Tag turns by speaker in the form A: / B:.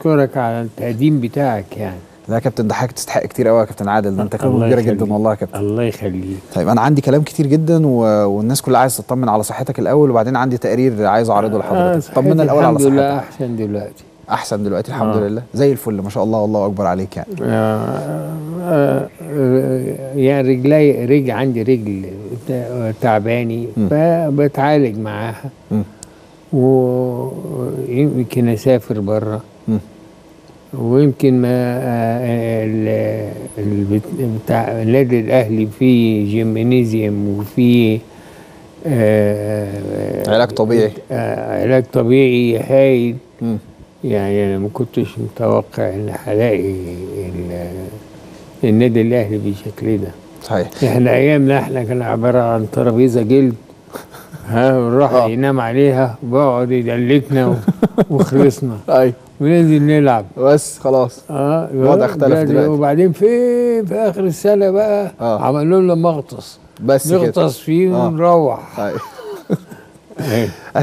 A: اشكرك على التقديم بتاعك يعني
B: لا يا كابتن ده حاجه تستحق كتير قوي يا كابتن عادل ده انت خبره
A: الله
B: كبيره
A: يخليك.
B: جدا والله يا كابتن
A: الله يخليك
B: طيب انا عندي كلام كتير جدا و... والناس كلها عايز تطمن على صحتك الاول وبعدين عندي تقرير عايز اعرضه
A: آه،
B: لحضرتك
A: صحتي
B: طمنا الاول على
A: الحمد لله
B: صحتك
A: احسن دلوقتي
B: احسن دلوقتي الحمد
A: آه.
B: لله زي الفل ما شاء الله والله اكبر عليك يعني
A: آه، آه، آه، يعني رجلي رجل عندي رجل تا- تعباني
B: م.
A: فبتعالج معاها
B: م.
A: ويمكن اسافر بره
B: م.
A: ويمكن ما آه، ال- ال- بتاع النادي الاهلي فيه جيمنيزيوم وفيه آه،
B: علاج طبيعي.
A: آه، علاج طبيعي هايل
B: م.
A: يعني انا ما كنتش متوقع ان هلاقي ال- النادي الاهلي بالشكل ده
B: صحيح
A: احنا ايامنا احنا كان عباره عن ترابيزه جلد ها نروح
B: آه.
A: ينام عليها وبقعد يدلكنا و- وخلصنا
B: اي
A: وننزل نلعب
B: بس خلاص
A: اه
B: الوضع اختلف
A: دلوقتي-
B: دلوقتي.
A: وبعدين في في اخر السنه بقى
B: آه.
A: عملوا لنا مغطس
B: بس كده
A: نغطس فيه
B: آه.
A: ونروح
B: أي.
A: إيه.